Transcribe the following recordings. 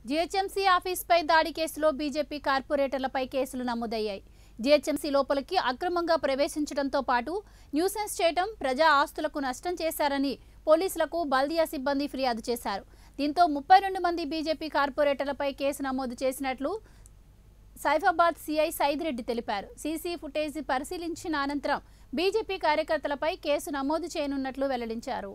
GHMC ఆఫీస్పై దాడి కేసులో BJP కార్పొరేటర్లపై కేసులు నమోదయ్యాయి జీహెచ్ఎంసీ లోపలికి అక్రమంగా ప్రవేశించడంతో పాటు న్యూసెన్స్ చేయడం ప్రజా ఆస్తులకు నష్టం చేశారని పోలీసులకు బల్దియా సిబ్బంది ఫిర్యాదు చేశారు దీంతో ముప్పై రెండు మంది బీజేపీ కార్పొరేటర్లపై కేసు నమోదు చేసినట్లు సైఫాబాద్ సీఐ సైదిరెడ్డి తెలిపారు సీసీ ఫుటేజ్ పరిశీలించిన అనంతరం బీజేపీ కార్యకర్తలపై కేసు నమోదు చేయనున్నట్లు వెల్లడించారు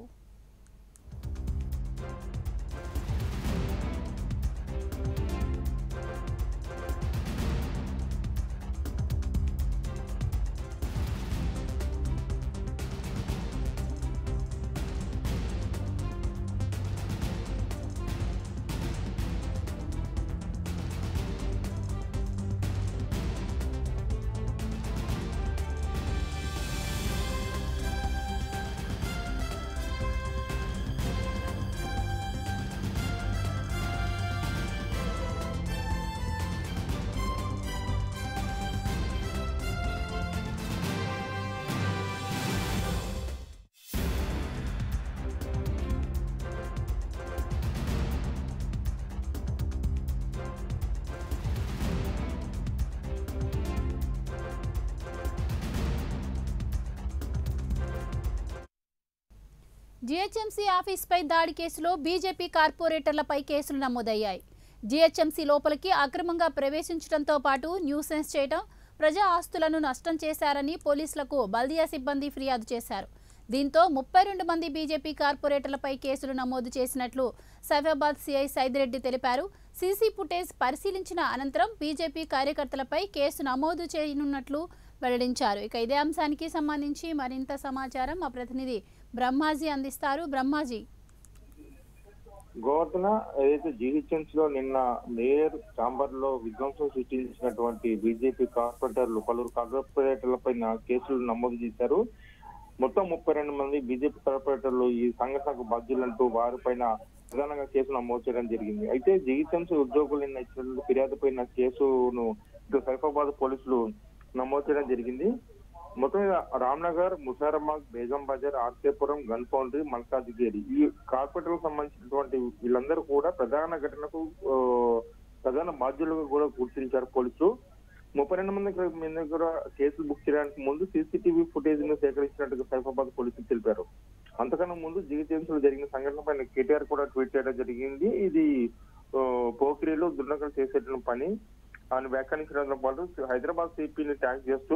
జీహెచ్ఎంసీ ఆఫీస్పై దాడి కేసులో బీజేపీ కార్పొరేటర్లపై కేసులు నమోదయ్యాయి జీహెచ్ఎంసీ లోపలికి అక్రమంగా ప్రవేశించడంతో పాటు న్యూసెన్స్ చేయడం ప్రజా ఆస్తులను నష్టం చేశారని పోలీసులకు బల్దియా సిబ్బంది ఫిర్యాదు చేశారు దీంతో ముప్పై రెండు మంది బీజేపీ కార్పొరేటర్లపై కేసులు నమోదు చేసినట్లు సైఫాబాద్ సిఐ సైదిరెడ్డి తెలిపారు సీసీ ఫుటేజ్ పరిశీలించిన అనంతరం బీజేపీ కార్యకర్తలపై కేసు నమోదు చేయనున్నట్లు వెల్లడించారు ఇక ఇదే అంశానికి సంబంధించి మరింత సమాచారం మా ప్రతినిధి బ్రహ్మాజీ అందిస్తారు బ్రహ్మాజీ గోవర్ధన ఏదైతే జీహెచ్ఎంసీ లో నిన్న మేయర్ చాంబర్ లో విధ్వంసం సృష్టించినటువంటి బీజేపీ కార్పొరేటర్లు పలువురు కార్పొరేటర్ల పైన కేసులు నమోదు చేశారు మొత్తం ముప్పై రెండు మంది బీజేపీ కార్పొరేటర్లు ఈ సంఘటనకు బాధ్యులంటూ వారిపైన ప్రధానంగా కేసు నమోదు చేయడం జరిగింది అయితే జీహెచ్ఎంసీ ఉద్యోగులు నిన్న ఇచ్చినటువంటి ఫిర్యాదు పైన కేసును ఇటు సైఫాబాద్ పోలీసులు నమోదు చేయడం జరిగింది మొత్తం మీద రామ్నగర్ ముసారమాగ్ బేగం బజార్ ఆర్కేపురం గన్ ఫౌండరీ మల్కాజిగేరి ఈ కార్పొరేటర్లకు సంబంధించినటువంటి వీళ్ళందరూ కూడా ప్రధాన ఘటనకు ఆ, ప్రధాన బాధ్యులుగా కూడా గుర్తించారు పోలీసులు ముప్పై రెండు మంది మీద కూడా కేసులు బుక్ చేయడానికి ముందు సీసీటీవీ ఫుటేజ్ ను సేకరించినట్టుగా సైఫాబాద్ పోలీసులు తెలిపారు అంతకన్నా ముందు జీవితంలో జరిగిన సంఘటన పైన కేటీఆర్ కూడా ట్వీట్ చేయడం జరిగింది ఇది ఆ, పోకిరీలో దుండగలు చేసేటువంటి పని అని వ్యాఖ్యానించడంతో పాటు హైదరాబాద్ సిపిని ట్యాగ్ చేస్తూ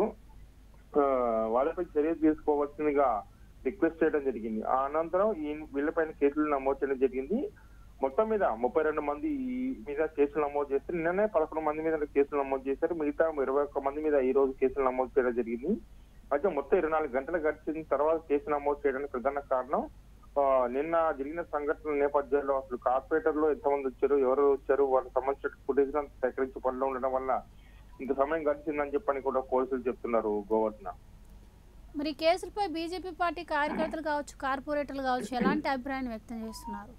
ఆ, వాళ్ళపై చర్య తీసుకోవాల్సిందిగా రిక్వెస్ట్ చేయడం జరిగింది ఆ అనంతరం ఈ వీళ్ళపైన కేసులు నమోదు చేయడం జరిగింది మొత్తం మీద ముప్పై రెండు మంది ఈ మీద కేసులు నమోదు చేస్తే నిన్ననే పదకొండు మంది మీద కేసులు నమోదు చేశారు మిగతా ఇరవై ఒక్క మంది మీద ఈ రోజు కేసులు నమోదు చేయడం జరిగింది అయితే మొత్తం ఇరవై నాలుగు గంటలు గడిచిన తర్వాత కేసు నమోదు చేయడానికి ప్రధాన కారణం ఆ, నిన్న జరిగిన సంఘటనల నేపథ్యంలో అసలు కార్పొరేటర్లు ఎంతమంది వచ్చారు ఎవరు వచ్చారు వాళ్ళకి సంబంధించిన ఫుటేజ్ అంతా సేకరించి పనిలో ఉండడం వల్ల ఇంత సమయం గడిచిందని చెప్పని కూడా పోలీసులు చెప్తున్నారు గోవర్ధన మరి ఈ కేసులపై బీజేపీ పార్టీ కార్యకర్తలు కావచ్చు కార్పొరేటర్లు కావచ్చు ఎలాంటి అభిప్రాయాన్ని వ్యక్తం చేస్తున్నారు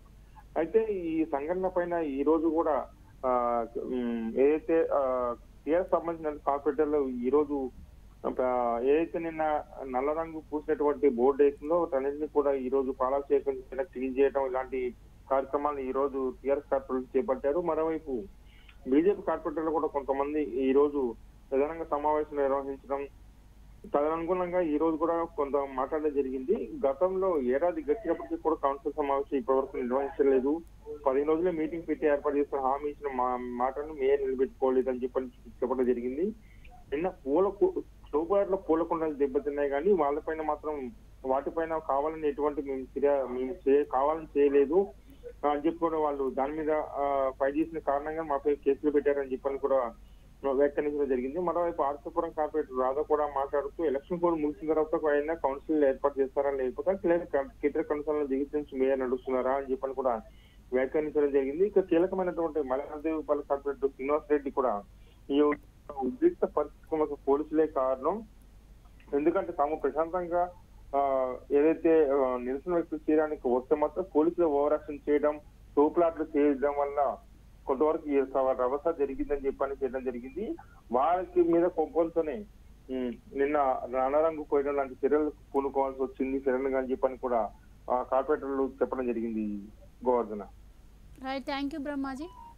అయితే ఈ సంఘటన పైన ఈ రోజు కూడా ఆ, ఉమ్, ఏదైతే టీఆర్ఎస్ సంబంధించిన కార్పొరేటర్లు ఈ రోజు ఆ, ఏదైతే నిన్న నల్ల రంగు పూసినటువంటి బోర్డు వేసిందో వాటన్నింటినీ కూడా ఈ రోజు పాలాభిషేకం చేయడం క్లీన్ చేయడం ఇలాంటి కార్యక్రమాలు ఈ రోజు టీఆర్ఎస్ కార్పొరేటర్లు చేపట్టారు మరోవైపు బీజేపీ కార్పొరేటర్లు కూడా కొంతమంది ఈ రోజు ప్రధానంగా సమావేశం నిర్వహించడం తదనుగుణంగా ఈ రోజు కూడా కొంత మాట్లాడడం జరిగింది గతంలో ఏడాది గడిచినప్పటికీ కూడా కౌన్సిల్ సమావేశం ఇప్పటివరకు నిర్వహించలేదు పదిహేను రోజులే మీటింగ్ పెట్టి ఏర్పాటు చేసిన హామీ ఇచ్చిన మా మాటను మేయర్ నిలబెట్టుకోలేదని చెప్పని చెప్పడం జరిగింది నిన్న పూల స్టోబార్లో పూల కుండలు దెబ్బతిన్నాయి కానీ వాళ్ళపైన మాత్రం వాటిపైన కావాలని ఎటువంటి మేము ఫిర్యా మేము చే- కావాలని చేయలేదు అని చెప్పి కూడా వాళ్ళు దాని మీద ఫైట్ చేసిన కారణంగా మాపై కేసులు పెట్టారని చెప్పని కూడా వ్యాఖ్యానించడం జరిగింది మరోవైపు ఆర్సపురం కార్పొరేటర్ రాధా కూడా మాట్లాడుతూ ఎలక్షన్ కోడ్ ముగిసిన తర్వాత అయినా కౌన్సిల్ ఏర్పాటు చేస్తారా లేకపోతే లేదా కేంద్ర కౌన్సిల్ దిగి మేయర్ నడుస్తున్నారా అని చెప్పని కూడా వ్యాఖ్యానించడం జరిగింది ఇక కీలకమైనటువంటి మలయాళదేవిపల్లి కార్పొరేటర్ శ్రీనివాస్ రెడ్డి కూడా ఈ ఉద్రిక్త పరిస్థితులకు పోలీసులే కారణం ఎందుకంటే తాము ప్రశాంతంగా ఆ, ఏదైతే ఆ, నిరసన వ్యక్తం చేయడానికి వస్తే మాత్రం పోలీసులు ఓవర్ యాక్షన్ చేయడం తోపులాట్లు చేయడం వల్ల కొంతవరకు ఈ సవ- రభస జరిగిందని చెప్పని చేయడం జరిగింది వారికి మీద కోపంతోనే ఉమ్, నిన్న రణరంగు పోయడం లాంటి చర్యలు పూనుకోవాల్సి వచ్చింది చర్యలు అని చెప్పని కూడా ఆ కార్పొరేటర్లు చెప్పడం జరిగింది Govardhan right thank you Brahmaji